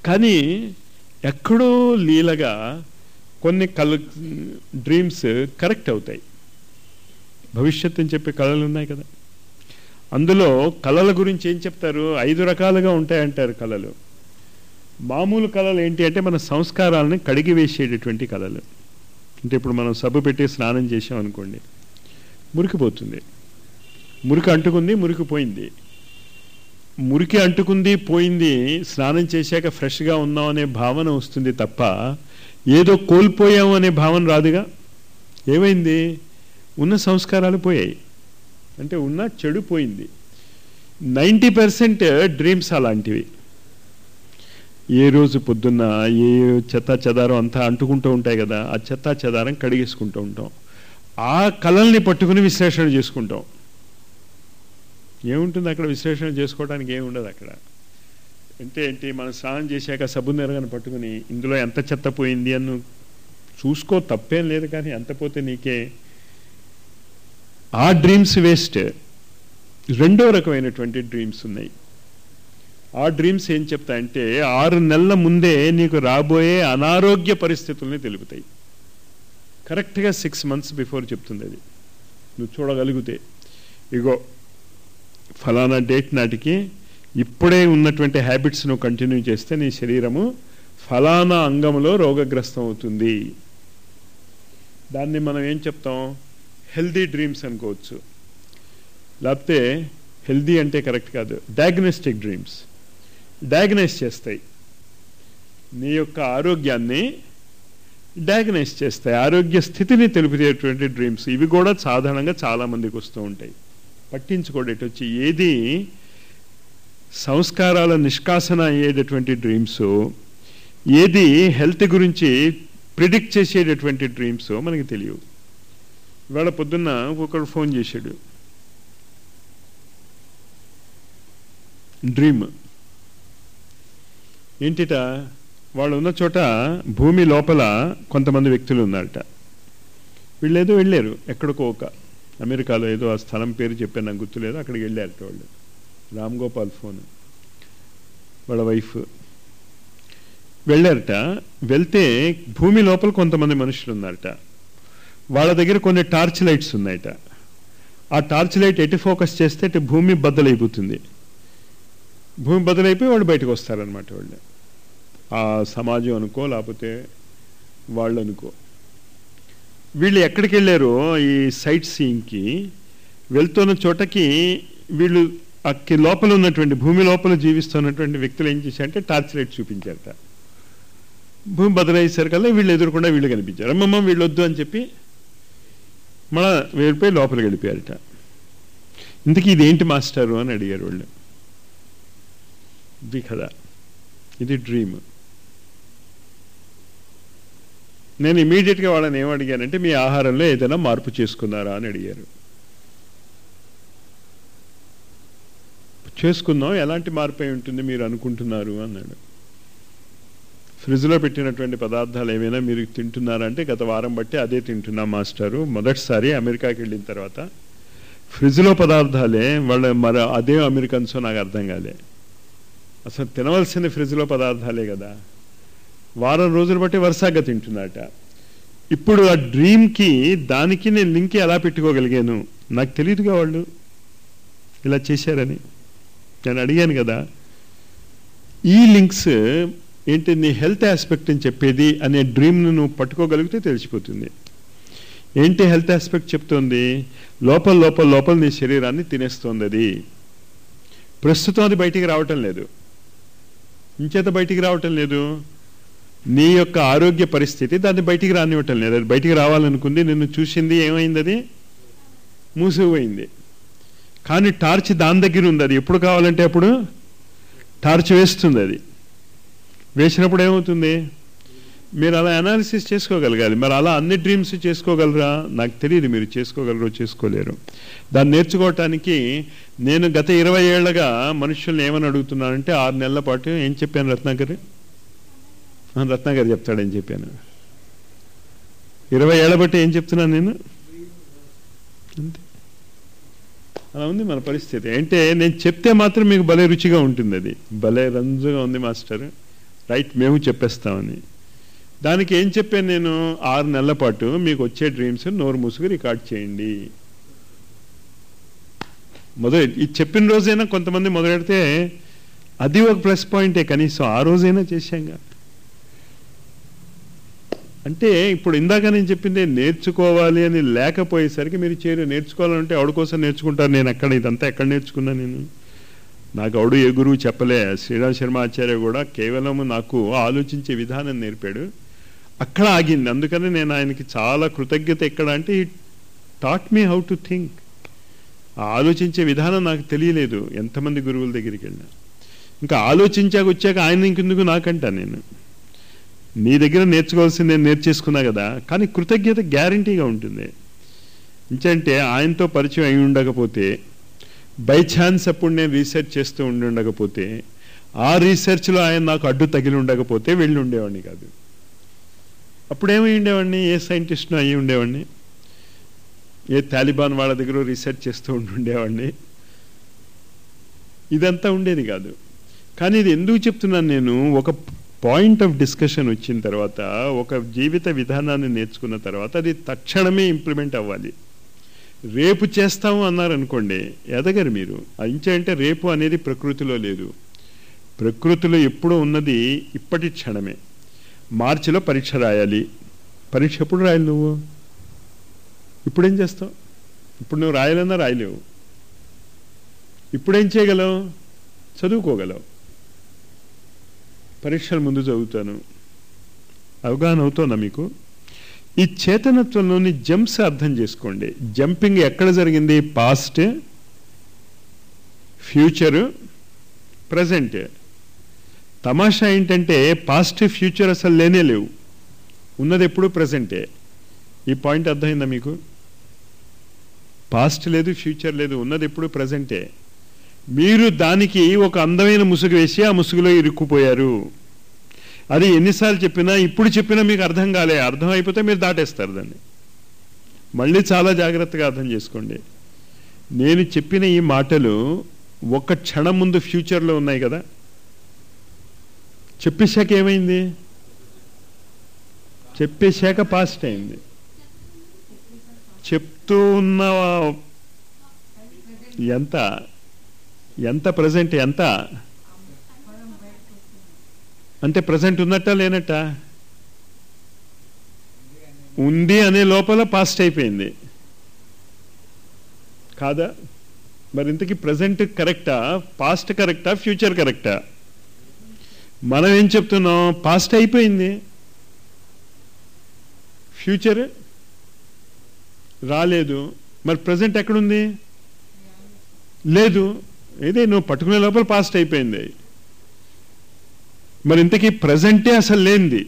కానీ ఎక్కడో లీలగా కొన్ని కళ డ్రీమ్స్ కరెక్ట్ అవుతాయి భవిష్యత్తు అని చెప్పే కళలు ఉన్నాయి కదా అందులో కళల గురించి ఏం చెప్తారు ఐదు రకాలుగా ఉంటాయంటారు కళలు మామూలు కళలు ఏంటి అంటే మన సంస్కారాలని కడిగి వేసేటటువంటి కళలు అంటే ఇప్పుడు మనం సబ్బు పెట్టి స్నానం చేసాం అనుకోండి మురికిపోతుంది మురికి అంటుకుంది మురికి పోయింది మురికి అంటుకుంది పోయింది స్నానం చేశాక ఫ్రెష్గా ఉన్నాం అనే భావన వస్తుంది తప్ప ఏదో కోల్పోయాం అనే భావన రాదుగా ఏమైంది ఉన్న సంస్కారాలు పోయాయి అంటే ఉన్న చెడు పోయింది నైంటీ పర్సెంట్ డ్రీమ్స్ అలాంటివి ఏ రోజు పొద్దున్న ఏ చెత్త చెదారం అంతా అంటుకుంటూ ఉంటాయి కదా ఆ చెత్త చెదారం కడిగేసుకుంటూ ఉంటాం ఆ కళల్ని పట్టుకుని విశ్లేషణ చేసుకుంటాం ఏముంటుంది అక్కడ విశ్లేషణ చేసుకోవడానికి ఏముండదు అక్కడ అంటే ఏంటి మనం స్నానం చేశాక సబ్బు నెరగని పట్టుకుని ఇందులో ఎంత చెత్త పోయింది అని చూసుకో తప్పేం లేదు కానీ ఎంత పోతే నీకే ఆ డ్రీమ్స్ వేస్ట్ రెండో రకమైనటువంటి డ్రీమ్స్ ఉన్నాయి ఆ డ్రీమ్స్ ఏం చెప్తాయంటే ఆరు నెలల ముందే నీకు రాబోయే అనారోగ్య పరిస్థితుల్ని తెలుపుతాయి కరెక్ట్గా సిక్స్ మంత్స్ బిఫోర్ చెప్తుంది అది నువ్వు చూడగలిగితే ఇగో ఫలానా డేట్ నాటికి ఇప్పుడే ఉన్నటువంటి హ్యాబిట్స్ నువ్వు కంటిన్యూ చేస్తే నీ శరీరము ఫలానా అంగంలో రోగగ్రస్తం అవుతుంది దాన్ని మనం ఏం చెప్తాం హెల్దీ డ్రీమ్స్ అనుకోవచ్చు లేకపోతే హెల్దీ అంటే కరెక్ట్ కాదు డయాగ్నోస్టిక్ డ్రీమ్స్ డయాగ్నైజ్ చేస్తాయి నీ యొక్క ఆరోగ్యాన్ని డయాగ్నైజ్ చేస్తాయి ఆరోగ్య స్థితిని తెలుపుతేటువంటి డ్రీమ్స్ ఇవి కూడా సాధారణంగా చాలామందికి వస్తూ ఉంటాయి పట్టించుకోడేటి వచ్చి ఏది సంస్కారాల నిష్కాసన అయ్యేటటువంటి డ్రీమ్స్ ఏది హెల్త్ గురించి ప్రిడిక్ట్ చేసేటటువంటి డ్రీమ్స్ మనకి తెలియవు ఇవాళ పొద్దున్న ఒకడు ఫోన్ చేశాడు డ్రీమ్ ఏంటిట వాళ్ళు ఉన్న చోట భూమి లోపల కొంతమంది వ్యక్తులు ఉన్నారట వీళ్ళేదో వెళ్ళారు ఎక్కడికో ఒక అమెరికాలో ఏదో ఆ స్థలం పేరు చెప్పాను నాకు గుర్తులేదు అక్కడికి వెళ్ళారట వాళ్ళు రామ్ గోపాల్ ఫోన్ వాళ్ళ వైఫ్ వెళ్ళారట వెళ్తే భూమి లోపల కొంతమంది మనుషులు ఉన్నారట వాళ్ళ దగ్గర కొన్ని టార్చ్ లైట్స్ ఉన్నాయట ఆ టార్చ్ లైట్ ఎటు ఫోకస్ చేస్తే ఇటు భూమి బద్దలైపోతుంది భూమి బదులైపోయి వాళ్ళు బయటకు వస్తారనమాట వాళ్ళు ఆ సమాజం అనుకో లేకపోతే వాళ్ళు అనుకో వీళ్ళు ఎక్కడికి వెళ్ళారో ఈ సైట్ సీయింగ్కి వెళ్తున్న చోటకి వీళ్ళు అక్కి లోపల ఉన్నటువంటి భూమి లోపల జీవిస్తున్నటువంటి వ్యక్తులు ఏం చేశారంటే టార్చ్ లైట్ చూపించారట భూమి బదులయ్యేసరికల్లా వీళ్ళు ఎదురకుండా వీళ్ళు కనిపించారు అమ్మమ్మ వీళ్ళు వద్దు అని చెప్పి మన వెళ్ళిపోయి లోపలికి వెళ్ళిపోయారట ఇంతకీ ఇదేంటి మాస్టారు అని అడిగారు వాళ్ళు ఇది కదా ఇది డ్రీమ్ నేను ఇమీడియట్గా వాళ్ళని ఏం అడిగానంటే మీ ఆహారంలో ఏదైనా మార్పు చేసుకున్నారా అని అడిగారు చేసుకుందాం ఎలాంటి మార్పు అయి ఉంటుంది మీరు అనుకుంటున్నారు అన్నాడు ఫ్రిడ్జ్లో పెట్టినటువంటి పదార్థాలు ఏమైనా మీరు తింటున్నారంటే గత వారం బట్టి అదే తింటున్నా మాస్టారు మొదటిసారి అమెరికాకి వెళ్ళిన తర్వాత ఫ్రిడ్జ్లో పదార్థాలే వాళ్ళ మరి అదే అమెరికన్సో నాకు అర్థం కాలే అసలు తినవలసిన ఫ్రిడ్జ్లో పదార్థాలే కదా వారం రోజులు బట్టి వరుసగా తింటున్నట ఇప్పుడు ఆ డ్రీమ్కి దానికి నేను లింక్ ఎలా పెట్టుకోగలిగాను నాకు తెలియదుగా వాళ్ళు ఇలా చేశారని నేను అడిగాను కదా ఈ లింక్స్ ఏంటి నీ హెల్త్ ఆస్పెక్ట్ అని చెప్పేది అనే డ్రీమ్ను నువ్వు పట్టుకోగలిగితే తెలిసిపోతుంది ఏంటి హెల్త్ ఆస్పెక్ట్ చెప్తోంది లోపల లోపల లోపల నీ శరీరాన్ని తినేస్తోంది అది ప్రస్తుతం అది బయటికి రావటం లేదు ఇంచేత బయటికి రావటం లేదు నీ యొక్క ఆరోగ్య పరిస్థితి దాన్ని బయటికి రానివ్వటం లేదు అది బయటికి రావాలనుకుంది నిన్ను చూసింది ఏమైంది అది మూసిపోయింది కానీ టార్చ్ దాని దగ్గర ఉంది అది ఎప్పుడు కావాలంటే అప్పుడు టార్చ్ వేస్తుంది అది వేసినప్పుడు ఏమవుతుంది మీరు అలా అనాలిసిస్ చేసుకోగలగాలి మరి అలా అన్ని డ్రీమ్స్ చేసుకోగలరా నాకు తెలియదు మీరు చేసుకోగలరో చేసుకోలేరు దాన్ని నేర్చుకోవటానికి నేను గత ఇరవై ఏళ్ళగా మనుషుల్ని ఏమని అడుగుతున్నానంటే ఆరు నెలల పాటు ఏం చెప్పాను రత్నాకర్ రత్నాకర్ చెప్తాడని చెప్పాను ఇరవై ఏళ్ళ బట్టి ఏం చెప్తున్నాను నేను అంతే అలా ఉంది మన పరిస్థితి అంటే నేను చెప్తే మాత్రం మీకు భలే రుచిగా ఉంటుంది అది భలే రంజుగా ఉంది మాస్టర్ రైట్ మేము చెప్పేస్తామని దానికి ఏం చెప్పాను నేను ఆరు నెలల పాటు మీకు వచ్చే డ్రీమ్స్ నోరు మూసుకు రికార్డ్ చేయండి మొదలు ఇది చెప్పిన రోజైనా కొంతమంది మొదలెడితే అది ఒక ప్లస్ పాయింటే కనీసం ఆ రోజైనా చేశాంగా అంటే ఇప్పుడు ఇందాక నేను చెప్పింది నేర్చుకోవాలి అని లేకపోయేసరికి మీరు చేరు నేర్చుకోవాలంటే ఆవిడ కోసం నేర్చుకుంటారు నేను ఎక్కడ ఇదంతా ఎక్కడ నేర్చుకున్నా నేను నాకు ఆవిడ ఏ గురువు చెప్పలే శ్రీరామ్ శర్మ ఆచార్య కూడా కేవలం నాకు ఆలోచించే విధానం నేర్పాడు అక్కడ ఆగింది అందుకని నేను ఆయనకి చాలా కృతజ్ఞత ఎక్కడ అంటే ఈ taught me how to think ఆ ఆలోచించే విధానం నాకు తెలియలేదు ఎంతమంది గురువుల దగ్గరికి వెళ్ళినా ఇంకా ఆలోచించాక వచ్చాక ఆయన ఇంకెందుకు నాకంటా నేను నీ దగ్గర నేర్చుకోవాల్సింది నేను నేర్చేసుకున్నా కదా కానీ కృతజ్ఞత గ్యారంటీగా ఉంటుంది ఇంకంటే ఆయనతో పరిచయం అయి ఉండకపోతే బై ఛాన్స్ అప్పుడు నేను రీసెర్చ్ చేస్తూ ఉండి ఉండకపోతే ఆ రీసెర్చ్లో ఆయన నాకు అడ్డు తగిలి ఉండకపోతే వెళ్ళి ఉండేవాడిని కాదు అప్పుడేమై ఉండేవాడిని ఏ సైంటిస్ట్ను అయ్యి ఉండేవాడిని ఏ తాలిబాన్ వాళ్ళ దగ్గర రీసెర్చ్ చేస్తూ ఉండి ఉండేవాడిని ఇదంతా ఉండేది కాదు కానీ ఇది ఎందుకు చెప్తున్నాను నేను ఒక పాయింట్ ఆఫ్ డిస్కషన్ వచ్చిన తర్వాత ఒక జీవిత విధానాన్ని నేర్చుకున్న తర్వాత అది తక్షణమే ఇంప్లిమెంట్ అవ్వాలి రేపు చేస్తాము అన్నారనుకోండి ఎదగరు మీరు అంటే రేపు అనేది ప్రకృతిలో లేదు ప్రకృతిలో ఎప్పుడూ ఉన్నది ఇప్పటి క్షణమే మార్చిలో పరీక్ష రాయాలి పరీక్ష ఎప్పుడు రాయాలి నువ్వు ఇప్పుడేం చేస్తావు ఇప్పుడు నువ్వు రాయాలన్నా రాయలేవు ఇప్పుడేం చేయగలవు చదువుకోగలవు పరీక్షల ముందు చదువుతాను అవగాహన అవుతోందా మీకు ఈ చేతనత్వంలోని జంప్స్ అర్థం చేసుకోండి జంపింగ్ ఎక్కడ జరిగింది పాస్ట్ ఫ్యూచరు ప్రజెంట్ తమాషా ఏంటంటే పాస్ట్ ఫ్యూచర్ అసలు లేనే లేవు ఉన్నది ఎప్పుడు ప్రజెంటే ఈ పాయింట్ అర్థమైందా మీకు పాస్ట్ లేదు ఫ్యూచర్ లేదు ఉన్నది ఎప్పుడు ప్రజెంటే మీరు దానికి ఒక అందమైన ముసుగు వేసి ఆ ముసుగులో ఇరుక్కుపోయారు అది ఎన్నిసార్లు చెప్పినా ఇప్పుడు చెప్పినా మీకు అర్థం కాలే అర్థం అయిపోతే మీరు దాటేస్తారు దాన్ని మళ్ళీ చాలా జాగ్రత్తగా అర్థం చేసుకోండి నేను చెప్పిన ఈ మాటలు ఒక క్షణం ముందు ఫ్యూచర్లో ఉన్నాయి కదా చెప్పేశాక ఏమైంది చెప్పేశాక పాస్ట్ అయింది చెప్తూ ఉన్న ఎంత ఎంత ప్రజెంట్ ఎంత అంటే ప్రజెంట్ ఉన్నట్ట లేనట్ట ఉంది అనే లోపల పాస్ట్ అయిపోయింది కాదా మరి ఇంతకీ ప్రజెంట్ కరెక్టా పాస్ట్ కరెక్టా ఫ్యూచర్ కరెక్టా మనం ఏం చెప్తున్నాం పాస్ట్ అయిపోయింది ఫ్యూచర్ రాలేదు మరి ప్రజెంట్ ఎక్కడుంది లేదు ఇదే నువ్వు పట్టుకునే లోపల పాస్ట్ అయిపోయింది మరి ఇంతకీ ప్రజెంటే అసలు లేనిది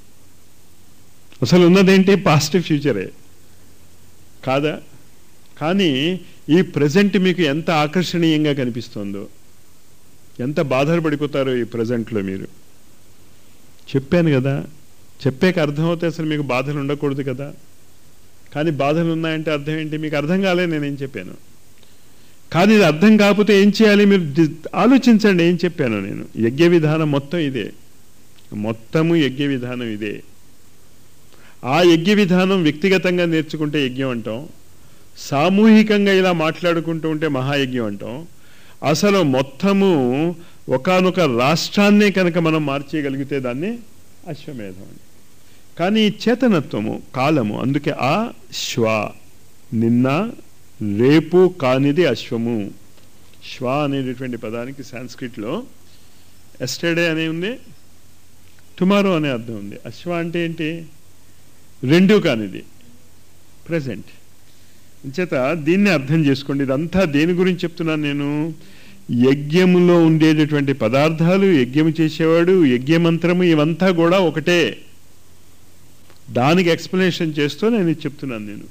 అసలు ఉన్నదేంటి పాస్ట్ ఫ్యూచరే కాదా కానీ ఈ ప్రజెంట్ మీకు ఎంత ఆకర్షణీయంగా కనిపిస్తుందో ఎంత బాధలు పడిపోతారో ఈ ప్రజెంట్లో మీరు చెప్పాను కదా చెప్పాక అర్థమవుతే అసలు మీకు బాధలు ఉండకూడదు కదా కానీ బాధలు ఉన్నాయంటే అర్థం ఏంటి మీకు అర్థం కాలే నేనేం చెప్పాను కానీ ఇది అర్థం కాకపోతే ఏం చేయాలి మీరు ఆలోచించండి ఏం చెప్పాను నేను యజ్ఞ విధానం మొత్తం ఇదే మొత్తము యజ్ఞ విధానం ఇదే ఆ యజ్ఞ విధానం వ్యక్తిగతంగా నేర్చుకుంటే యజ్ఞం అంటాం సామూహికంగా ఇలా మాట్లాడుకుంటూ ఉంటే మహాయజ్ఞం అంటాం అసలు మొత్తము ఒకనొక రాష్ట్రాన్నే కనుక మనం మార్చేయగలిగితే దాన్ని అశ్వమేధం అని కానీ చేతనత్వము కాలము అందుకే ఆ శ్వ నిన్న రేపు కానిది అశ్వము శ్వ అనేటటువంటి పదానికి సాంస్క్రిట్లో ఎస్టర్డే అనే ఉంది టుమారో అనే అర్థం ఉంది అశ్వ అంటే ఏంటి రెండు కానిది ప్రజెంట్ చేత దీన్ని అర్థం చేసుకోండి ఇదంతా దేని గురించి చెప్తున్నాను నేను యజ్ఞములో ఉండేటటువంటి పదార్థాలు యజ్ఞము చేసేవాడు యజ్ఞమంత్రము ఇవంతా కూడా ఒకటే దానికి ఎక్స్ప్లెనేషన్ చేస్తూ నేను ఇది చెప్తున్నాను నేను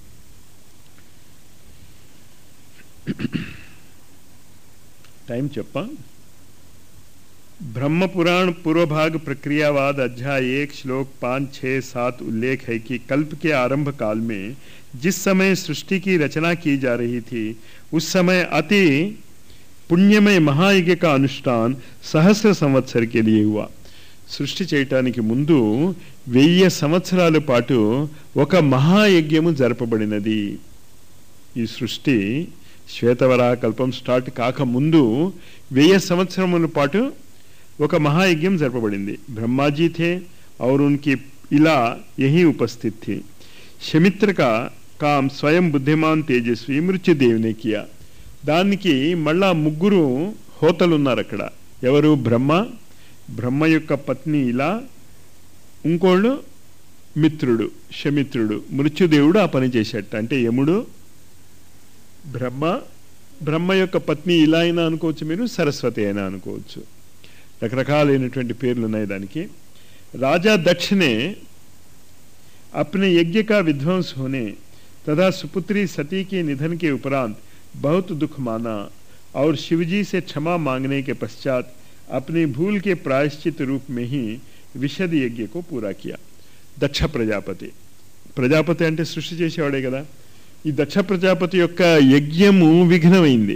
टाइम चप्पा ब्रह्म पुराण पूर्व भाग प्रक्रियावाद अध्याय एक श्लोक पाँच छः सात उल्लेख है कि कल्प के आरंभ काल में जिस समय सृष्टि की रचना की जा रही थी उस समय अति पुण्यमय महायज्ञ का अनुष्ठान सहस्र संवत्सर के लिए हुआ సృష్టి చేయటానికి ముందు వెయ్యి సంవత్సరాల పాటు ఒక మహాయజ్ఞము జరపబడినది ఈ సృష్టి శ్వేతవరా కల్పం స్టార్ట్ కాకముందు వెయ్యి సంవత్సరముల పాటు ఒక महायज्ञम जरपबడింది ब्रह्मा जी थे और उनकी इला यही उपस्थित थी शमित्र का काम स्वयं बुद्धिमान तेजस्वी మృత్యుదేవ్ ने किया దానికి మళ్ళా ముగ్గురు హోతలు ఉన్నారు అక్కడ ఎవరు బ్రహ్మ బ్రహ్మ యొక్క పత్ని ఇలా ఇంకోళ్ళు మిత్రుడు శమిత్రుడు మృత్యుదేవుడు ఆ పని చేసేట అంటే యముడు బ్రహ్మ బ్రహ్మ యొక్క పత్ని ఇలా అయినా అనుకోవచ్చు మీరు సరస్వతి అయినా అనుకోవచ్చు రకరకాలైనటువంటి పేర్లు ఉన్నాయి దానికి రాజా दक्ष ने अपने यज्ञ का विध्वंस होने तथा सुपुत्री सती के निधन के उपरांत बहुत दुख माना और शिवजी से क्षमा मांगने के पश्चात अपनी भूल के प्रायश्चित रूप में ही విషద్ యజ్ఞ को पूरा किया దక్ష ప్రజాపతి ప్రజాపతి అంటే సృష్టి చేసేవాడే కదా ఈ దక్ష ప్రజాపతి యొక్క యజ్ఞము విఘ్నమైంది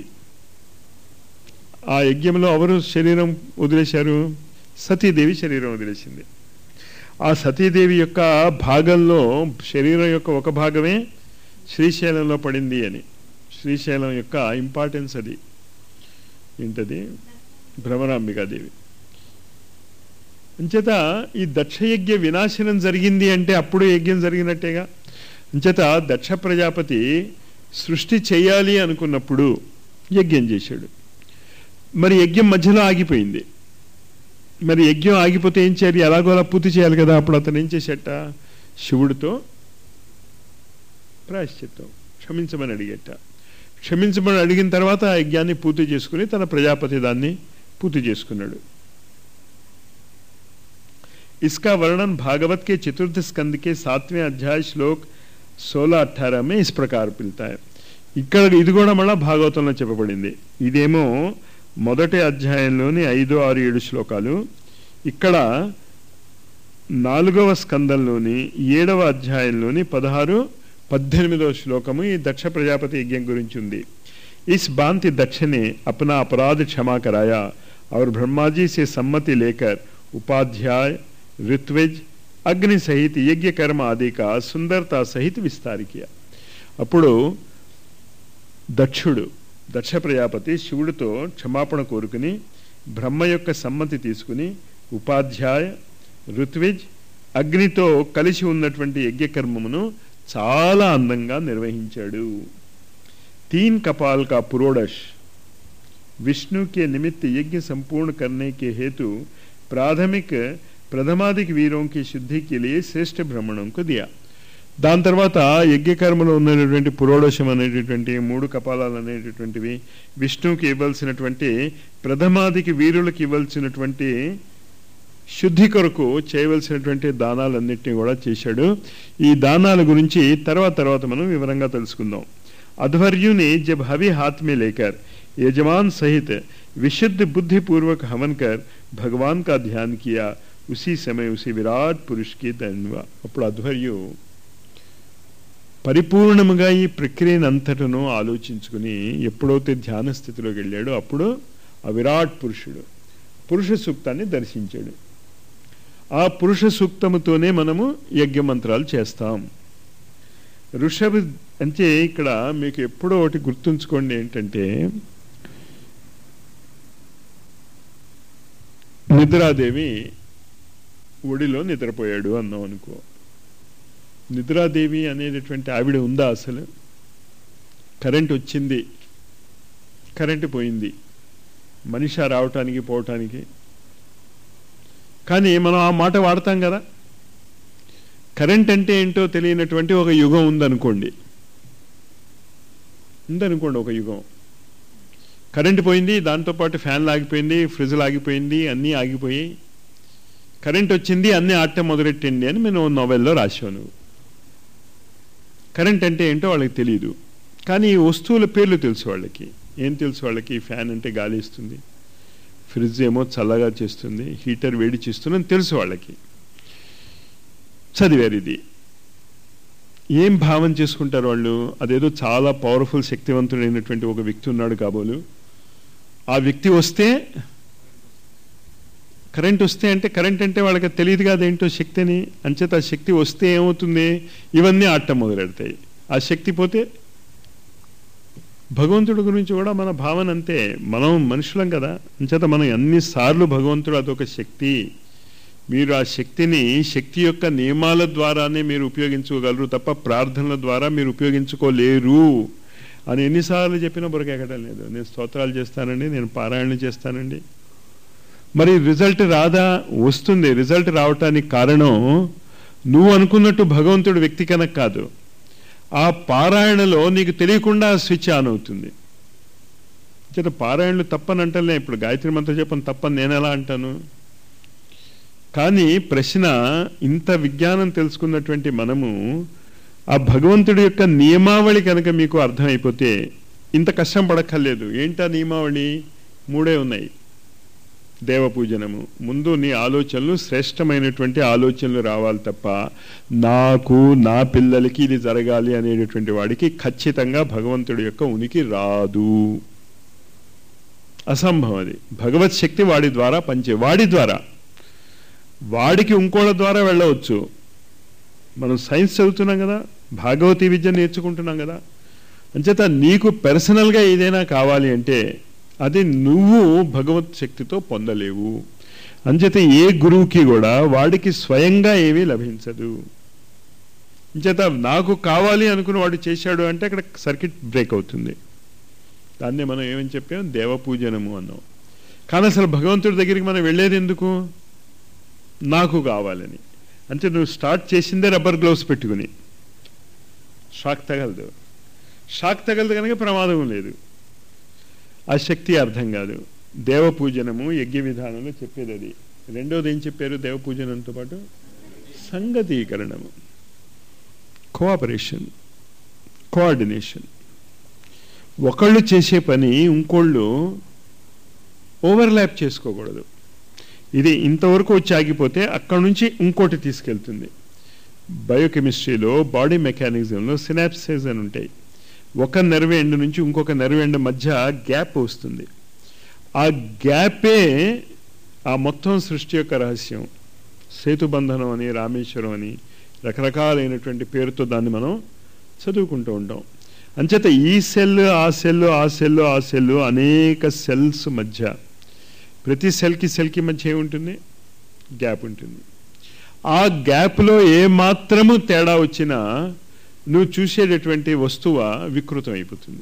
ఆ యజ్ఞంలో ఎవరు శరీరం వదిలేశారు సతీదేవి శరీరం వదిలేసింది ఆ సతీదేవి యొక్క భాగంలో శరీరం యొక్క ఒక భాగమే శ్రీశైలంలో పడింది అని శ్రీశైలం యొక్క ఇంపార్టెన్స్ అది ఏంటది భ్రమరాంబికాదేవి అంచేత ఈ దక్షయజ్ఞ వినాశనం జరిగింది అంటే అప్పుడు యజ్ఞం జరిగినట్టేగా అంచేత దక్ష ప్రజాపతి సృష్టి చేయాలి అనుకున్నప్పుడు యజ్ఞం చేశాడు మరి యజ్ఞం మధ్యలో ఆగిపోయింది మరి యజ్ఞం ఆగిపోతే ఏం చేయాలి ఎలాగో అలా పూర్తి చేయాలి కదా అప్పుడు అతను ఏం చేసేట శివుడితో ప్రాయశ్చిత్తం క్షమించమని అడిగేట క్షమించమని అడిగిన తర్వాత ఆ యజ్ఞాన్ని పూర్తి చేసుకుని తన ప్రజాపతి దాన్ని పూర్తి చేసుకున్నాడు इसका वर्णन भागवत के चतुर्थ स्कंद के सातवें अध्याय श्लोक సోలా అఠారా మే ఇస్ ప్రకారం పిలుతాయి ఇక్కడ ఇది కూడా మళ్ళీ భాగవతంలో చెప్పబడింది ఇదేమో మొదటి అధ్యాయంలోని ఐదు ఆరు ఏడు శ్లోకాలు ఇక్కడ నాలుగవ స్కందంలోని ఏడవ అధ్యాయంలోని పదహారు పద్దెనిమిదవ శ్లోకము ఈ దక్ష ప్రజాపతి యజ్ఞం గురించి ఉంది इस भांति दक्ष ने अपना अपराध क्षमा कराया और ब्रह्मा जी से सम्मति लेकर उपाध्याय ऋत्विज అగ్ని సహిత యజ్ఞ కర్మ ఆది కా సుందరత సహిత విస్తారి కియా అప్పుడు దక్షుడు దక్ష ప్రజాపతి శివుడితో క్షమాపణ కోరుకుని బ్రహ్మ యొక్క సమ్మతి తీసుకుని ఉపాధ్యాయ ఋత్విజ్ అగ్నితో కలిసి ఉన్నటువంటి యజ్ఞకర్మమును చాలా అందంగా నిర్వహించాడు తీన్ కపాల్ కా పురోడష్ विष्णु के निमित्त यज्ञ संपूर्ण करने के हेतु प्राथमिक ప్రథమాదికి వీరం కి శుద్ధికి लिए శ్రేష్ఠ భ్రమణంకు దియా దాని తర్వాత యజ్ఞకర్మలో ఉన్నటువంటి పురోడోషం అనేటటువంటి మూడు కపాలాలు అనేటటువంటివి విష్ణువుకి ఇవ్వాల్సినటువంటి ప్రథమాదికి వీరులకు ఇవ్వాల్సినటువంటి శుద్ధి కొరకు చేయవలసినటువంటి దానాలన్నింటినీ కూడా చేశాడు ఈ దానాల గురించి తర్వాత తర్వాత మనం వివరంగా తెలుసుకుందాం अध्वर्यु जब हवि हाथ में लेकर यजमान सहित विशुद्ध बुद्धि पूर्वक हवन कर भगवान का ध्यान किया उसी समय उसी विराट पुरुष की ధన్వ అప్పుడు అధ్వర్యు పరిపూర్ణముగా ఈ ప్రక్రియనంతటను ఆలోచించుకుని ఎప్పుడైతే ధ్యాన స్థితిలోకి వెళ్ళాడో అప్పుడు ఆ విరాట్ పురుషుడు పురుష సూక్తాన్ని దర్శించాడు ఆ పురుష సూక్తముతోనే మనము యజ్ఞ మంత్రాలు చేస్తాం ఋషభ అంటే ఇక్కడ మీకు ఎప్పుడో ఒకటి గుర్తుంచుకోండి ఏంటంటే నిద్రాదేవి ఒడిలో నిద్రపోయాడు అన్నాం అనుకో నిద్రాదేవి అనేటటువంటి ఆవిడ ఉందా అసలు కరెంట్ వచ్చింది కరెంటు పోయింది మనిషి రావటానికి పోవటానికి కానీ మనం ఆ మాట వాడతాం కదా కరెంట్ అంటే ఏంటో తెలియనటువంటి ఒక యుగం ఉందనుకోండి ఉందనుకోండి ఒక యుగం కరెంట్ పోయింది దాంతోపాటు ఫ్యాన్ ఆగిపోయింది ఫ్రిడ్జ్ ఆగిపోయింది అన్నీ ఆగిపోయి కరెంట్ వచ్చింది అన్నీ ఆడటం మొదలెట్టండి అని నేను నోవెల్లో రాశాను కరెంట్ అంటే ఏంటో వాళ్ళకి తెలియదు కానీ ఈ వస్తువుల పేర్లు తెలుసు వాళ్ళకి ఏం తెలుసు వాళ్ళకి ఫ్యాన్ అంటే గాలి ఇస్తుంది ఫ్రిడ్జ్ ఏమో చల్లగా చేస్తుంది హీటర్ వేడి చేస్తుంది అని తెలుసు వాళ్ళకి చదివారు ఇది ఏం భావం చేసుకుంటారు వాళ్ళు అదేదో చాలా పవర్ఫుల్ శక్తివంతుడైనటువంటి ఒక వ్యక్తి ఉన్నాడు కాబోలు ఆ వ్యక్తి వస్తే కరెంట్ వస్తే అంటే కరెంట్ అంటే వాళ్ళకి తెలియదు కాదేంటో శక్తి అని అంచేత ఆ శక్తి వస్తే ఏమవుతుంది ఇవన్నీ ఆడటం మొదలెడతాయి ఆ శక్తి పోతే భగవంతుడి గురించి కూడా మన భావన అంతే మనం మనుషులం కదా అంచేత మనం ఎన్నిసార్లు భగవంతుడు అదొక శక్తి మీరు ఆ శక్తిని శక్తి యొక్క నియమాల ద్వారానే మీరు ఉపయోగించుకోగలరు తప్ప ప్రార్థనల ద్వారా మీరు ఉపయోగించుకోలేరు అని ఎన్నిసార్లు చెప్పినా బురకెక్కడం లేదు నేను స్తోత్రాలు చేస్తానండి నేను పారాయణ చేస్తానండి మరి రిజల్ట్ రాదా వస్తుంది రిజల్ట్ రావటానికి కారణం నువ్వు అనుకున్నట్టు భగవంతుడు వ్యక్తి కనుక కాదు ఆ పారాయణలో నీకు తెలియకుండా స్విచ్ ఆన్ అవుతుంది చేత పారాయణలు తప్పని అంటలే ఇప్పుడు గాయత్రి మంత్రం చెప్పని తప్పని నేను ఎలా అంటాను కానీ ప్రశ్న ఇంత విజ్ఞానం తెలుసుకున్నటువంటి మనము ఆ భగవంతుడి యొక్క నియమావళి కనుక మీకు అర్థమైపోతే ఇంత కష్టం పడక్కర్లేదు ఏంటా నియమావళి మూడే ఉన్నాయి దేవపూజనము ముందు నీ ఆలోచనలు శ్రేష్టమైనటువంటి ఆలోచనలు రావాలి తప్ప నాకు నా పిల్లలకి ఇది జరగాలి అనేటటువంటి వాడికి ఖచ్చితంగా భగవంతుడి యొక్క ఉనికి రాదు అసంభవం అది భగవత్ శక్తి వాడి ద్వారా పంచే వాడి ద్వారా వాడికి ఇంకోళ్ళ ద్వారా వెళ్ళవచ్చు మనం సైన్స్ చదువుతున్నాం కదా భాగవతి విద్య నేర్చుకుంటున్నాం కదా అంచేత నీకు పర్సనల్గా ఏదైనా కావాలి అంటే అది నువ్వు భగవత్ శక్తితో పొందలేవు అంచేత ఏ గురువుకి కూడా వాడికి స్వయంగా ఏమీ లభించదు అంచేత నాకు కావాలి అనుకుని వాడు చేశాడు అంటే అక్కడ సర్కిట్ బ్రేక్ అవుతుంది దాన్నే మనం ఏమని చెప్పాం దేవపూజనము అన్నాం కానీ అసలు భగవంతుడి దగ్గరికి మనం వెళ్ళేది ఎందుకు నాకు కావాలని అంటే నువ్వు స్టార్ట్ చేసిందే రబ్బర్ గ్లౌస్ పెట్టుకుని షాక్ తగలదు షాక్ తగలదు కనుక ప్రమాదం లేదు ఆ శక్తి అర్థం కాదు దేవపూజనము యజ్ఞ విధానంలో చెప్పేది అది రెండోది ఏం చెప్పారు దేవపూజనంతో పాటు సంగతీకరణము కోఆపరేషన్ కోఆర్డినేషన్ ఒకళ్ళు చేసే పని ఇంకోళ్ళు ఓవర్లాప్ చేసుకోకూడదు ఇది ఇంతవరకు వచ్చి ఆగిపోతే అక్కడ నుంచి ఇంకోటి తీసుకెళ్తుంది బయోకెమిస్ట్రీలో బాడీ మెకానిజంలో సినాప్సెస్ అని ఉంటాయి ఒక నర్వ్ ఎండ్ నుంచి ఇంకొక నర్వ్ ఎండ్ మధ్య గ్యాప్ వస్తుంది ఆ గ్యాపే ఆ మొత్తం సృష్టి యొక్క రహస్యం సేతుబంధనం అని రామేశ్వరం అని రకరకాలైనటువంటి పేరుతో దాన్ని మనం చదువుకుంటూ ఉంటాం అంచేత ఈ సెల్ ఆ సెల్ ఆ సెల్ ఆ సెల్ అనేక సెల్స్ మధ్య ప్రతి సెల్కి సెల్కి మధ్య ఏముంటుంది గ్యాప్ ఉంటుంది ఆ గ్యాప్లో ఏ మాత్రము తేడా వచ్చినా నువ్వు చూసేటటువంటి వస్తువ వికృతం అయిపోతుంది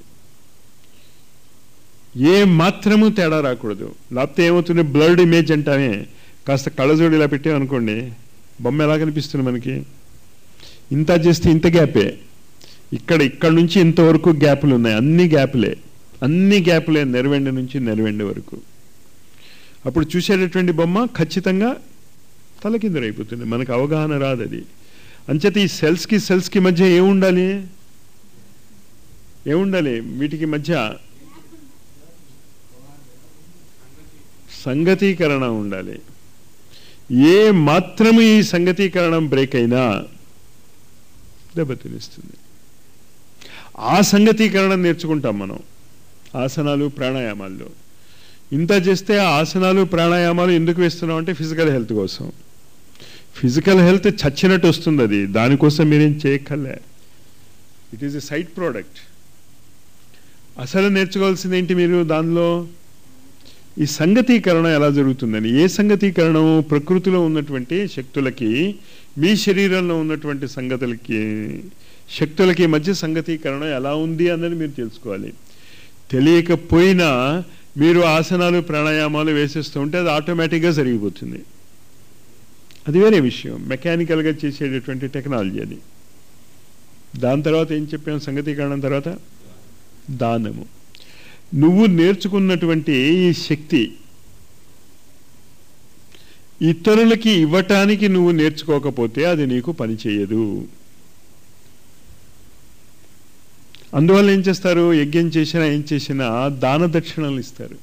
ఏ మాత్రము తేడా రాకూడదు లేకపోతే ఏమవుతుంది బ్లడ్ ఇమేజ్ అంటామే కాస్త కళ్ళజోడు ఇలా పెట్టామనుకోండి బొమ్మ ఎలా కనిపిస్తుంది మనకి ఇంత చేస్తే ఇంత గ్యాపే ఇక్కడ ఇక్కడ నుంచి ఇంతవరకు గ్యాపులు ఉన్నాయి అన్ని గ్యాపులే అన్ని గ్యాపులే నెరవెండి నుంచి నెరవెండి వరకు అప్పుడు చూసేటటువంటి బొమ్మ ఖచ్చితంగా తలకిందరైపోతుంది మనకు అవగాహన రాదు అది అంచేత ఈ సెల్స్కి సెల్స్కి మధ్య ఏముండాలి ఏముండాలి వీటికి మధ్య సంగతీకరణ ఉండాలి ఏ మాత్రము ఈ సంగతీకరణం బ్రేక్ అయినా దెబ్బతినిస్తుంది ఆ సంగతీకరణం నేర్చుకుంటాం మనం ఆసనాలు ప్రాణాయామాల్లో ఇంత చేస్తే ఆ ఆసనాలు ప్రాణాయామాలు ఎందుకు వేస్తున్నాం అంటే ఫిజికల్ హెల్త్ కోసం ఫిజికల్ హెల్త్ చచ్చినట్టు వస్తుంది అది దానికోసం మీరేం చేయక్కర్లే it is a side product అసలు నేర్చుకోవాల్సింది ఏంటి మీరు దానిలో ఈ సంగతీకరణ ఎలా జరుగుతుందని ఏ సంగతీకరణం ప్రకృతిలో ఉన్నటువంటి శక్తులకి మీ శరీరంలో ఉన్నటువంటి సంగతులకి శక్తులకి మధ్య సంగతీకరణ ఎలా ఉంది అన్నది మీరు తెలుసుకోవాలి తెలియకపోయినా మీరు ఆసనాలు ప్రాణాయామాలు వేసేస్తూ ఉంటే అది ఆటోమేటిక్గా జరిగిపోతుంది అది వేరే విషయం మెకానికల్గా చేసేటటువంటి టెక్నాలజీ అది దాని తర్వాత ఏం చెప్పాం సంగతీకరణం తర్వాత దానము నువ్వు నేర్చుకున్నటువంటి ఈ శక్తి ఇతరులకి ఇవ్వటానికి నువ్వు నేర్చుకోకపోతే అది నీకు పనిచేయదు అందువల్ల ఏం చేస్తారు యజ్ఞం చేసినా ఏం చేసినా దాన దక్షిణలు ఇస్తారు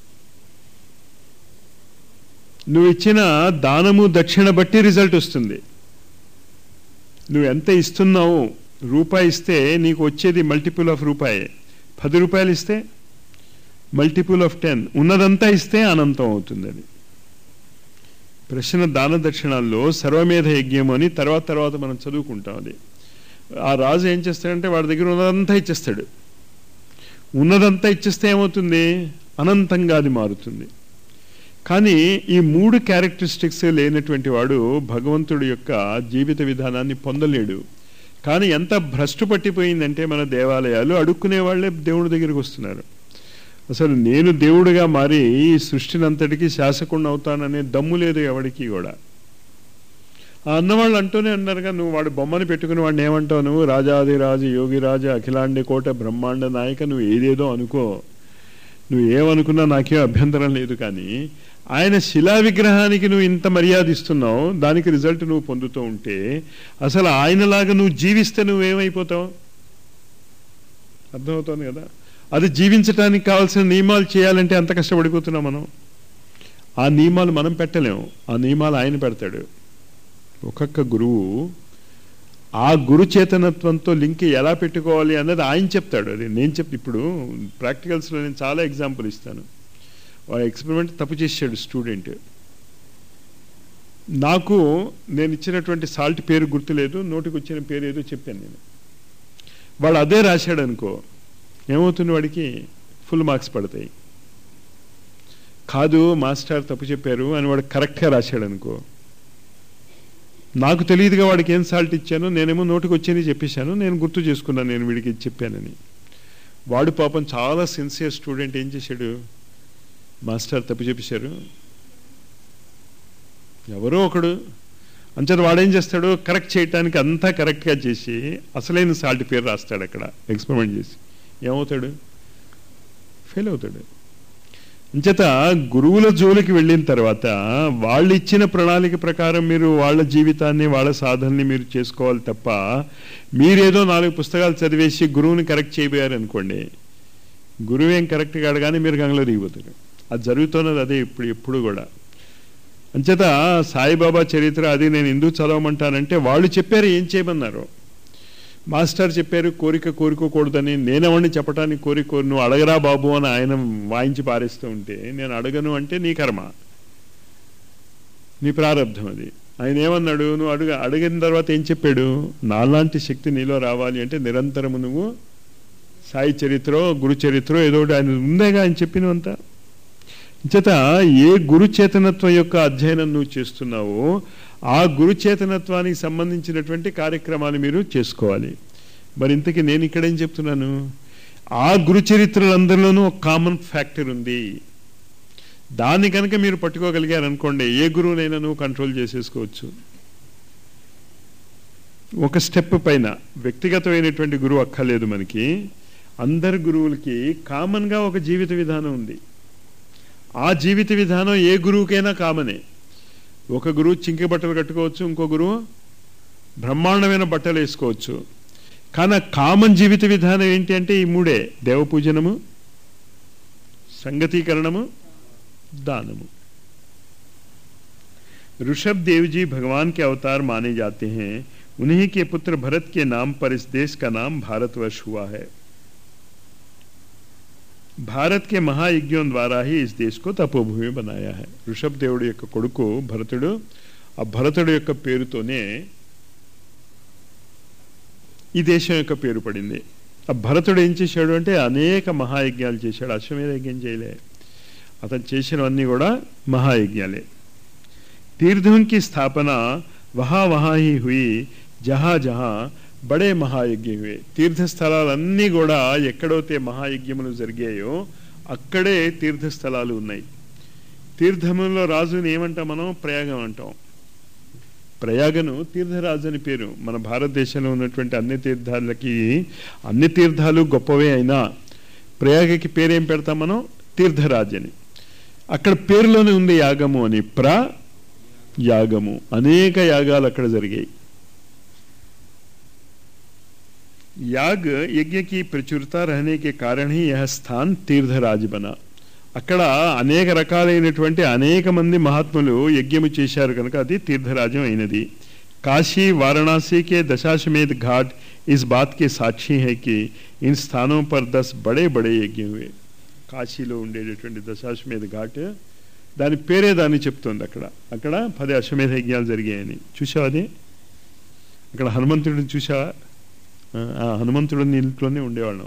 నువ్వు ఇచ్చిన దానము దక్షిణ బట్టి రిజల్ట్ వస్తుంది నువ్వు ఎంత ఇస్తున్నావు రూపాయి ఇస్తే నీకు వచ్చేది మల్టిపుల్ ఆఫ్ రూపాయే పది రూపాయలు ఇస్తే మల్టిపుల్ ఆఫ్ టెన్ ఉన్నదంతా ఇస్తే అనంతం అవుతుంది అది ప్రశ్న దాన దక్షిణాల్లో సర్వమేధ యజ్ఞం అని తర్వాత తర్వాత మనం చదువుకుంటాం అది ఆ రాజు ఏం చేస్తాడంటే వాడి దగ్గర ఉన్నదంతా ఇచ్చేస్తాడు ఉన్నదంతా ఇచ్చేస్తే ఏమవుతుంది అనంతంగా అది మారుతుంది కానీ ఈ మూడు క్యారెక్టరిస్టిక్స్ లేనటువంటి వాడు భగవంతుడి యొక్క జీవిత విధానాన్ని పొందలేడు కానీ ఎంత భ్రష్టు పట్టిపోయిందంటే మన దేవాలయాలు అడుక్కునే వాళ్ళే దేవుడి దగ్గరికి వస్తున్నారు అసలు నేను దేవుడిగా మారి ఈ సృష్టిని అంతటికీ శాసకుండా అవుతాననే దమ్ము లేదు ఎవడికి కూడా ఆ అన్నవాళ్ళు అంటూనే అన్నారుగా నువ్వు వాడు బొమ్మని పెట్టుకుని వాడిని ఏమంటావు నువ్వు రాజాదిరాజు యోగిరాజు అఖిలాండి కోట బ్రహ్మాండ నాయక నువ్వు ఏదేదో అనుకో నువ్వు ఏమనుకున్నా నాకేం అభ్యంతరం లేదు కానీ ఆయన శిలా విగ్రహానికి నువ్వు ఇంత మర్యాద ఇస్తున్నావు దానికి రిజల్ట్ నువ్వు పొందుతూ ఉంటే అసలు ఆయనలాగా నువ్వు జీవిస్తే నువ్వేమైపోతావు అర్థమవుతోంది కదా అది జీవించడానికి కావాల్సిన నియమాలు చేయాలంటే ఎంత కష్టపడిపోతున్నాం మనం ఆ నియమాలు మనం పెట్టలేము ఆ నియమాలు ఆయన పెడతాడు ఒక్కొక్క గురువు ఆ గురు చేతనత్వంతో లింక్ ఎలా పెట్టుకోవాలి అన్నది ఆయన చెప్తాడు అది నేను చెప్ ఇప్పుడు ప్రాక్టికల్స్లో నేను చాలా ఎగ్జాంపుల్ ఇస్తాను వాడు ఎక్స్పెరిమెంట్ తప్పు చేశాడు స్టూడెంట్ నాకు నేను ఇచ్చినటువంటి సాల్ట్ పేరు గుర్తులేదు నోటికి వచ్చిన పేరు ఏదో చెప్పాను నేను వాడు అదే రాశాడు అనుకో ఏమవుతుంది వాడికి ఫుల్ మార్క్స్ పడతాయి కాదు మాస్టర్ తప్పు చెప్పారు అని వాడు కరెక్ట్గా రాశాడు అనుకో నాకు తెలియదుగా వాడికి ఏం సాల్ట్ ఇచ్చాను నేనేమో నోటికి వచ్చేది చెప్పేశాను నేను గుర్తు చేసుకున్నాను నేను వీడికి ఇది చెప్పానని వాడు పాపం చాలా సిన్సియర్ స్టూడెంట్ ఏం చేశాడు మాస్టర్ తప్పు చెప్పేశారు ఎవరో ఒకడు అంచేత వాడేం చేస్తాడు కరెక్ట్ చేయటానికి అంతా కరెక్ట్గా చేసి అసలైన సాల్ట్ పేరు రాస్తాడు అక్కడ ఎక్స్పెరిమెంట్ చేసి ఏమవుతాడు ఫెయిల్ అవుతాడు అంచేత గురువుల జోలికి వెళ్ళిన తర్వాత వాళ్ళు ఇచ్చిన ప్రణాళిక ప్రకారం మీరు వాళ్ళ జీవితాన్ని వాళ్ళ సాధనని మీరు చేసుకోవాలి తప్ప మీరేదో నాలుగు పుస్తకాలు చదివేసి గురువుని కరెక్ట్ చేయబోయారు అనుకోండి గురువు ఏం కరెక్ట్ కాడు కానీ మీరు గంగలో దిగిపోతారు అది జరుగుతున్నది అదే ఇప్పుడు ఎప్పుడు కూడా అంచేత సాయిబాబా చరిత్ర అది నేను ఎందుకు చదవమంటానంటే వాళ్ళు చెప్పారు ఏం చేయమన్నారు మాస్టర్ చెప్పారు కోరిక కోరుకోకూడదని నేనెవడిని చెప్పడానికి కోరిక కోరి నువ్వు అడగరా బాబు అని ఆయన వాయించి పారేస్తూ ఉంటే నేను అడగను అంటే నీ కర్మ నీ ప్రారంధం అది ఆయన ఏమన్నాడు నువ్వు అడుగ అడిగిన తర్వాత ఏం చెప్పాడు నాలాంటి శక్తి నీలో రావాలి అంటే నిరంతరము నువ్వు సాయి చరిత్ర గురు చరిత్ర ఏదో ఒకటి ఆయన ఉందేగా ఆయన చెప్పినంత చేత ఏ గురు చేతనత్వం యొక్క అధ్యయనం నువ్వు చేస్తున్నావో ఆ గురు చేతనత్వానికి సంబంధించినటువంటి కార్యక్రమాలు మీరు చేసుకోవాలి మరి ఇంతకీ నేను ఇక్కడ ఏం చెప్తున్నాను ఆ గురు చరిత్రలందరిలోనూ ఒక కామన్ ఫ్యాక్టర్ ఉంది దాన్ని కనుక మీరు పట్టుకోగలిగారు అనుకోండి ఏ గురువునైనా నువ్వు కంట్రోల్ చేసేసుకోవచ్చు ఒక స్టెప్ పైన వ్యక్తిగతమైనటువంటి గురువు అక్కర్లేదు మనకి అందరి గురువులకి కామన్గా ఒక జీవిత విధానం ఉంది ఆ జీవిత విధానం ఏ గురువుకైనా కామనే ఒక గురువు చింకి బట్టలు కట్టుకోవచ్చు ఇంకో గురువు బ్రహ్మాండమైన బట్టలు వేసుకోవచ్చు కానీ కామన్ జీవిత విధానం ఏంటి అంటే ఈ మూడే దేవపూజనము సంగతీకరణము दानमु ऋषभ देव जी भगवान के अवतार माने जाते हैं उन्हीं के पुत्र भरत के नाम पर इस देश का नाम भारतवर्ष हुआ है భారత్ కే మహాయజ్ఞం ద్వారా హీ ఇస్ దేశ్ కో తపోభూమి బనాయా హై ఋషభ్ దేవుడి యొక్క కొడుకు భరతుడు ఆ భరతుడు యొక్క పేరుతోనే ఈ దేశం యొక్క పేరు పడింది ఆ భరతుడు ఏం చేశాడు అంటే అనేక మహాయజ్ఞాలు చేశాడు అశ్వమేధ యజ్ఞం చేయలే అతను చేసినవన్నీ కూడా మహాయజ్ఞాలే तीर्थों की स्थापना वहाँ वहाँ ही हुई जहाँ जहाँ బడే మహాయజ్ఞం ఇవే తీర్థస్థలాలన్నీ కూడా ఎక్కడైతే మహాయజ్ఞములు జరిగాయో అక్కడే తీర్థస్థలాలు ఉన్నాయి తీర్థములో రాజుని ఏమంటాం మనం ప్రయాగం అంటాం ప్రయాగను తీర్థరాజు అని పేరు మన భారతదేశంలో ఉన్నటువంటి అన్ని తీర్థాలకి అన్ని తీర్థాలు గొప్పవే అయినా ప్రయాగకి పేరేం పెడతాం మనం తీర్థరాజు అని అక్కడ పేరులోనే ఉంది యాగము అని ప్ర యాగము అనేక యాగాలు అక్కడ జరిగాయి याग यज्ञ की प्रचुरता रहने के कारण ही यह स्थान తీర్థరాజ్ బనా అక్కడ అనేక రకాలైనటువంటి అనేక మంది మహాత్ములు యజ్ఞము చేశారు కనుక అది తీర్థరాజ్యం అయినది काशी वाराणसी के दशाश्वमेध घाट इस बात के साक्षी है कि इन स्थानों पर दस बड़े बड़े यज्ञ हुए కాశీలో ఉండేటటువంటి దశాశ్వమేధ ఘాట్ దాని పేరే దాన్ని చెప్తోంది అక్కడ అక్కడ పది అశ్వమేధ యజ్ఞాలు జరిగాయని చూసావా అది అక్కడ హనుమంతుడిని చూసావా ఆ, ఆ హనుమంతుడిని ఇంట్లోనే ఉండేవాళ్ళం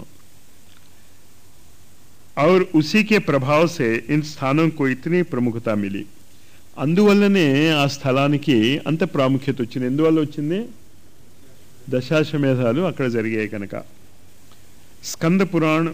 और उसी के प्रभाव से इन स्थानों को इतनी प्रमुखता मिली అందువల్లనే ఆ స్థలానికి అంత ప్రాముఖ్యత వచ్చింది ఎందువల్ల వచ్చింది దశాశ్వమేధాలు అక్కడ జరిగాయి కనుక स्कंद पुराण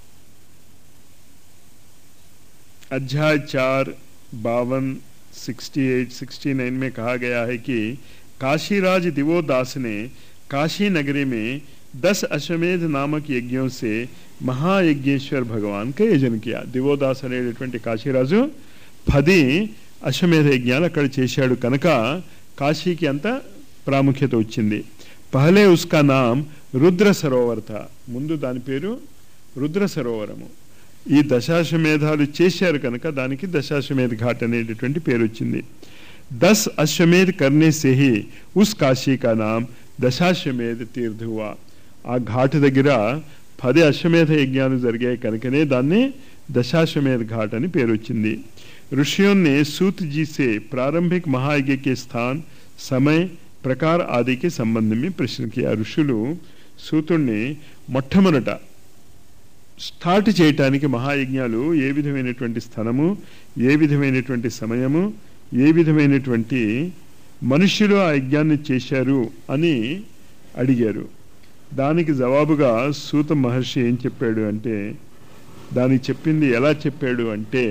अध्याय चार बावन सिक्सटी एट सिक्सटी नाइन में कहा गया है कि काशीराज दिवोदास ने काशी नगरी में दस अश्वमेध नामक यज्ञों से महायज्ञेश्वर भगवान का यजन किया దివోదాస్ అనేటటువంటి కాశీరాజు పది అశ్వమేధ యజ్ఞాలు అక్కడ చేశాడు కనుక కాశీకి అంత ప్రాముఖ్యత వచ్చింది పహలే ఉస్కా నామ్ రుద్ర సరోవర్ థా ముందు దాని పేరు రుద్ర సరోవరము ఈ దశాశ్వమేధాలు చేశారు కనుక దానికి దశాశ్వమేధ ఘాట్ అనేటటువంటి పేరు వచ్చింది దస్ అశ్వమేధ కర్నే సే హి ఉస్ కాశీ కా నామ్ దశాశ్వమేధ తీర్థ హువా ఆ ఘాట్ దగ్గర పది అశ్వమేధ యజ్ఞాలు జరిగాయి కనుకనే దాన్ని दशाश्वमेध घाट అని పేరు వచ్చింది ऋषियों ने सूत जी से प्रारंभिक महायज्ञ के स्थान समय ప్రకార ఆదికి సంబంధమే ప్రశ్న కియా ఋషులు సూతుణ్ణి మొట్టమొదట స్టార్ట్ చేయటానికి మహాయజ్ఞాలు ఏ విధమైనటువంటి స్థలము ఏ విధమైనటువంటి సమయము ఏ విధమైనటువంటి మనుష్యులు ఆ యజ్ఞాన్ని చేశారు అని అడిగారు దానికి జవాబుగా సూత మహర్షి ఏం చెప్పాడు అంటే దానికి చెప్పింది ఎలా చెప్పాడు అంటే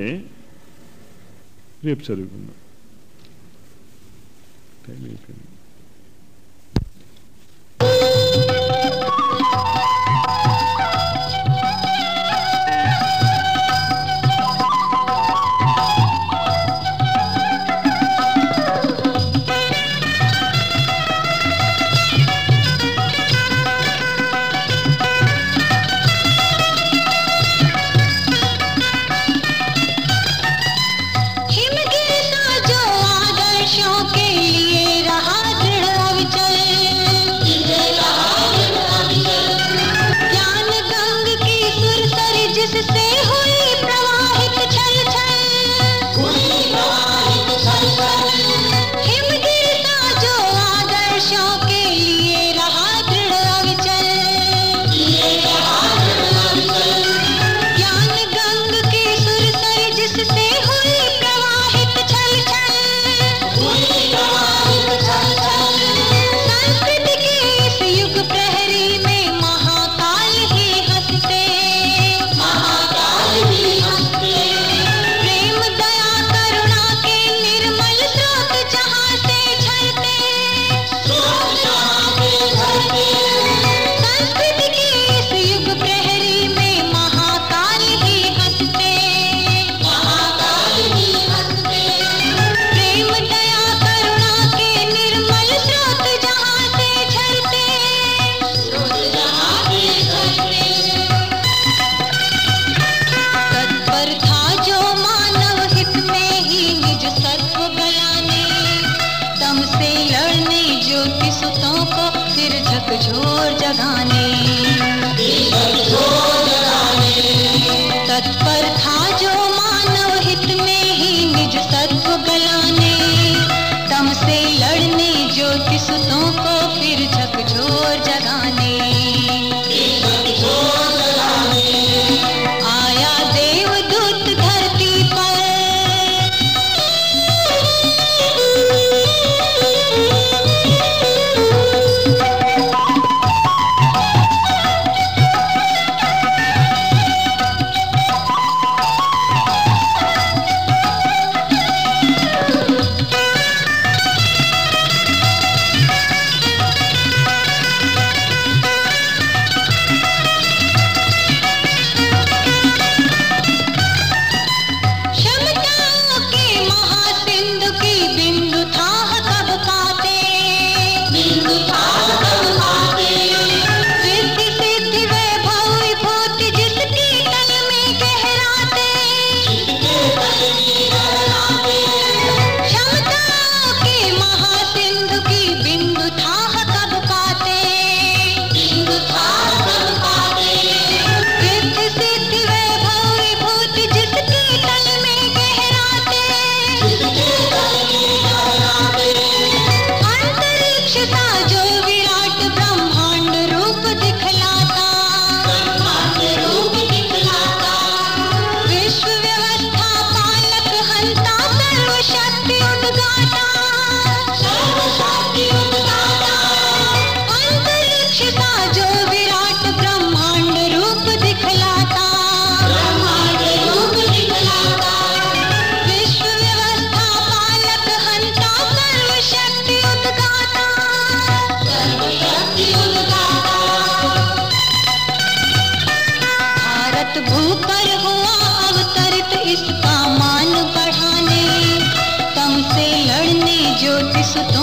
రేపు చదువుకుందాం టైం అయిపోయింది हिमगिरता जो आदर्शों के लिए रहा दृढ़ अविचल ज्ञान गंग की सुरसरी जिससे हुई प्रवाहित छल छल हिमगिरता जो आदर्शों के लिए रहा दृढ़ अविचल ज्ञान गंग की सुरसरी जिससे हुई प्रवाहित छल छल संस्कृति के इस युग प्रहरी में महाकाल ही हंसते प्रेम दया करुणा के निर्मल स्रोत जहाँ से झरते संस्कृति के इस युग प्रहरी में महाकाल ही हंसते प्रेम दया करुणा के निर्मल स्रोत जहाँ से झरते तत्पर था जो मानव हित में ही निज सत्व गलाने तम से लड़ने ज्योति सुतों को फिर झकझोर जगाने तत्पर था जो मानव हित में ही निज सत्व गलाने तम से लड़ने ज्योति सुतों को फिर झकझोर जगाने आया देवदूत धरती पर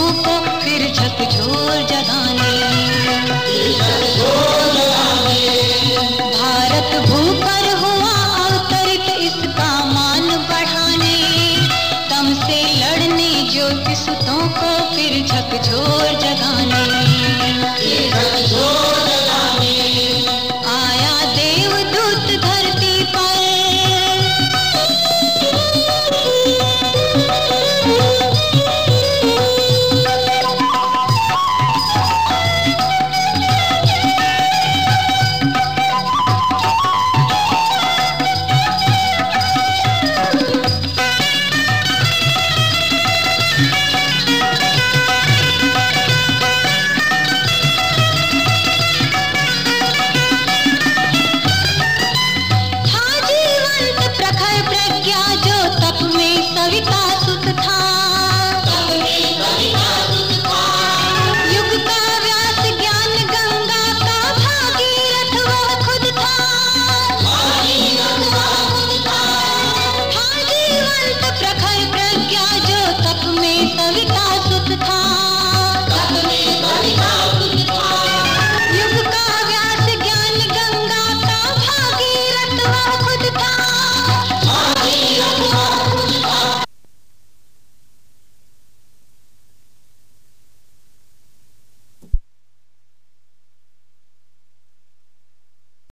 को फिर झकझोर जगाने भारत भूपर हुआ अवतरित इसका मान बढ़ाने तम से लड़ने ज्योति सुतों को फिर झकझोर जगाने